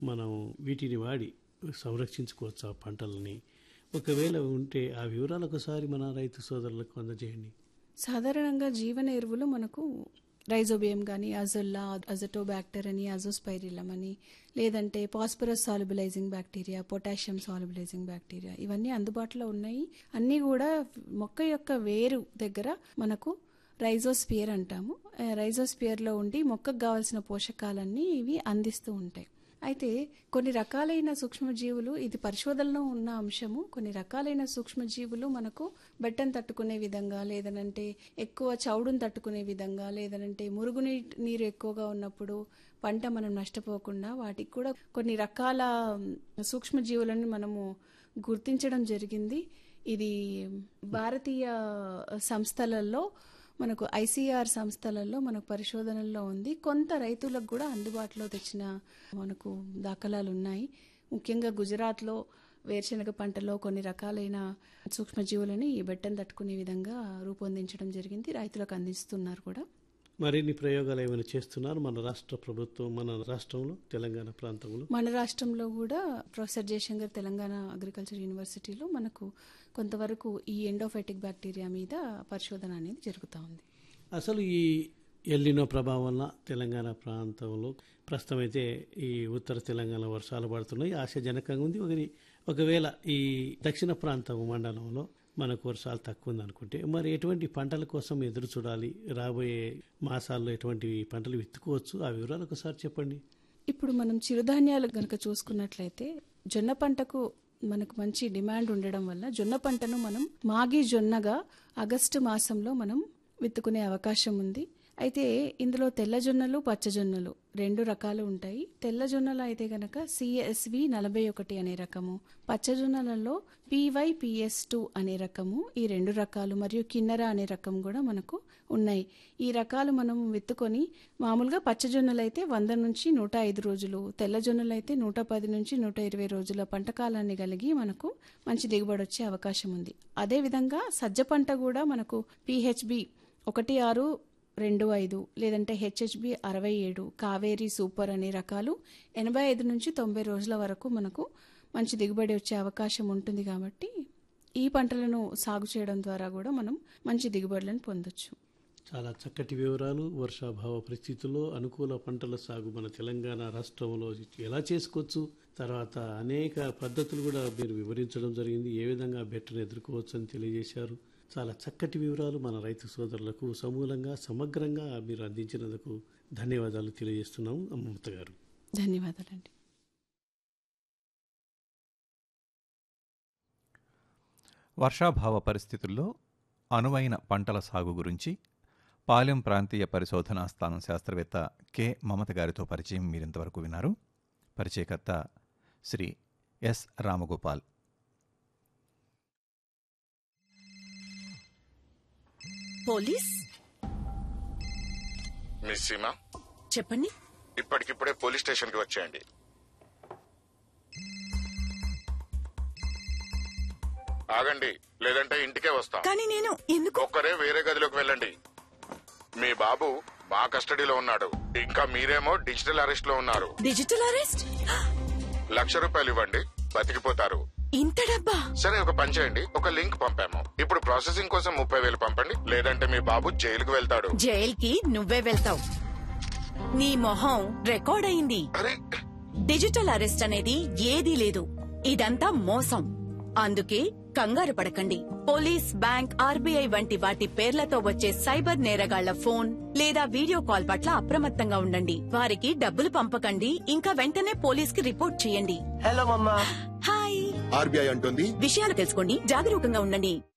మనం వీటిని వాడి సంరక్షించుకోవచ్చు ఆ పంటలని ఒకవేళ ఉంటే ఆ వివరాలు ఒకసారి మన రైతు సోదరులకు అందజేయండి సాధారణంగా జీవన ఎరువులు మనకు రైజోబియం కానీ అజొల్లా అజటోబ్యాక్టర్ అని అజోస్పైరిలం అని లేదంటే phosphorus solubilizing bacteria potassium solubilizing bacteria ఇవన్నీ అందుబాటులో ఉన్నాయి అన్నీ కూడా మొక్క యొక్క వేరు దగ్గర మనకు రైజోస్పియర్ అంటాము ఆ రైజోస్పియర్లో ఉండి మొక్కకు కావాల్సిన పోషకాలన్నీ ఇవి అందిస్తూ ఉంటాయి అయితే కొన్ని రకాలైన సూక్ష్మజీవులు ఇది పరిశోధనలో ఉన్న అంశము కొన్ని రకాలైన సూక్ష్మజీవులు మనకు బెట్టను తట్టుకునే విధంగా లేదనంటే ఎక్కువ చౌడును తట్టుకునే విధంగా లేదనంటే మురుగునీ నీరు ఎక్కువగా ఉన్నప్పుడు పంట మనం నష్టపోకుండా వాటికి కూడా కొన్ని రకాల సూక్ష్మజీవులను మనము గుర్తించడం జరిగింది ఇది భారతీయ సంస్థలలో మనకు ఐసీఆర్ సంస్థలలో మనకు పరిశోధనల్లో ఉంది కొంత రైతులకు కూడా అందుబాటులో తెచ్చిన మనకు దాఖలాలు ఉన్నాయి ముఖ్యంగా గుజరాత్లో వేరుశనగ పంటలో కొన్ని రకాలైన సూక్ష్మజీవులని ఈ బెట్టను తట్టుకునే విధంగా రూపొందించడం జరిగింది రైతులకు అందిస్తున్నారు కూడా మరిన్ని ప్రయోగాలు ఏమైనా చేస్తున్నారు మన రాష్ట్ర ప్రభుత్వం మన రాష్ట్రంలో తెలంగాణ ప్రాంతంలో మన రాష్ట్రంలో కూడా ప్రొఫెసర్ జయశంకర్ తెలంగాణ అగ్రికల్చర్ యూనివర్సిటీలో మనకు కొంతవరకు ఈ ఎండోఫైటిక్ బ్యాక్టీరియా మీద పరిశోధన అనేది జరుగుతూ ఉంది అసలు ఈ ఎల్లినో ప్రభావం వలన తెలంగాణ ప్రాంతంలో ప్రస్తుతం అయితే ఈ ఉత్తర తెలంగాణ వర్షాలు పడుతున్నాయి ఆశాజనకంగా ఉంది ఒకరి ఒకవేళ ఈ దక్షిణ ప్రాంతం మండలంలో మనకు వర్షాలు తక్కువ ఉంది అనుకుంటే మరి ఎటువంటి పంటల కోసం ఎదురు చూడాలి రాబోయే మాసాల్లో ఎటువంటి పంటలు విత్తుకోవచ్చు ఆ వివరాలు ఒకసారి చెప్పండి ఇప్పుడు మనం చిరుధాన్యాలు గనక చూసుకున్నట్లయితే జొన్న పంటకు మనకు మంచి డిమాండ్ ఉండడం వల్ల జొన్న పంటను మనం మాగి జొన్నగా ఆగస్టు మాసంలో మనం విత్తుకునే అవకాశం ఉంది అయితే ఇందులో తెల్ల జొన్నలు పచ్చ జొన్నలు రెండు రకాలు ఉంటాయి తెల్ల జొన్నలు అయితే గనక సిఎస్వి నలభై ఒకటి అనే రకము పచ్చ జొన్నలలో పివై పిఎస్ టూ అనే రకము ఈ రెండు రకాలు మరియు కిన్నెర అనే రకం కూడా మనకు ఉన్నాయి ఈ రకాలు మనం విత్తుకొని మామూలుగా పచ్చ జొన్నలు అయితే వంద నుంచి నూట ఐదు రోజులు తెల్ల జొన్నలు అయితే నూట పది నుంచి నూట ఇరవై రోజుల పంట కాలాన్ని కలిగి మనకు మంచి దిగుబడి వచ్చే అవకాశం ఉంది అదేవిధంగా సజ్జ పంట కూడా మనకు పిహెచ్బి ఒకటి ఆరు రెండు ఐదు లేదంటే హెచ్హెచ్బి అరవై ఏడు కావేరి సూపర్ అనే రకాలు ఎనభై ఐదు నుంచి తొంభై రోజుల వరకు మనకు మంచి దిగుబడి వచ్చే అవకాశం ఉంటుంది కాబట్టి ఈ పంటలను సాగు చేయడం ద్వారా కూడా మనం మంచి దిగుబడులను పొందొచ్చు చాలా చక్కటి వివరాలు వర్షాభావ పరిస్థితుల్లో అనుకూల పంటల సాగు మన తెలంగాణ రాష్ట్రంలో ఎలా చేసుకోవచ్చు తర్వాత అనేక పద్ధతులు కూడా మీరు వివరించడం జరిగింది ఏ విధంగా బెట్టను ఎదుర్కోవచ్చు అని తెలియజేశారు చాలా చక్కటి వివరాలు మన రైతు సోదరులకు సమూలంగా సమగ్రంగా మీరు అందించినందుకు ధన్యవాదాలు తెలియజేస్తున్నాము అమ్మమ్మ గారు ధన్యవాదాలండి వర్షాభావ పరిస్థితుల్లో అనువైన పంటల సాగు గురించి పాలెం ప్రాంతీయ పరిశోధనా స్థానం శాస్త్రవేత్త కె మమత గారితో పరిచయం మీరింతవరకు విన్నారు పరిచయకర్త Shri S Ramagopal police miss Seema చెప్పండి ఇప్పటికిప్పుడే పోలీస్ స్టేషన్ కి వచ్చేయండి ఆగండి లేదంటే ఇంటికే వస్తాం కానీ నేను ఎందుకు ఒక్కరే వేరే గదిలోకి వెళ్ళండి మీ బాబు మా కస్టడీలో ఉన్నాడు ఇంకా మీరేమో డిజిటల్ అరెస్ట్ లో ఉన్నారు డిజిటల్ అరెస్ట్ లక్ష రూపాయలు ఇవ్వండి బతికిపోతారు ఇంత డబ్బా సరే ఒక పని చేయండి ఒక లింక్ పంపాము ఇప్పుడు ప్రాసెసింగ్ కోసం ముప్పై వేలు పంపండి లేదంటే మీ బాబు జైలుకు వెళ్తాడు జైల్కి నువ్వే వెళ్తావు నీ మొహం రికార్డ్ అయింది అరే డిజిటల్ అరెస్ట్ అనేది ఏదీ లేదు ఇదంతా మోసం అందుకే కంగారు పడకండి పోలీస్ బ్యాంక్ ఆర్బీఐ వంటి వాటి పేర్లతో వచ్చే సైబర్ నేరగాళ్ల ఫోన్ లేదా వీడియో కాల్ పట్ల అప్రమత్తంగా ఉండండి వారికి డబ్బులు పంపకండి ఇంకా వెంటనే పోలీస్ కి రిపోర్ట్ చేయండి హలో మమ్మా హాయ్ ఆర్బీఐ అంటుంది విషయాలు తెలుసుకోండి జాగరూకంగా ఉండండి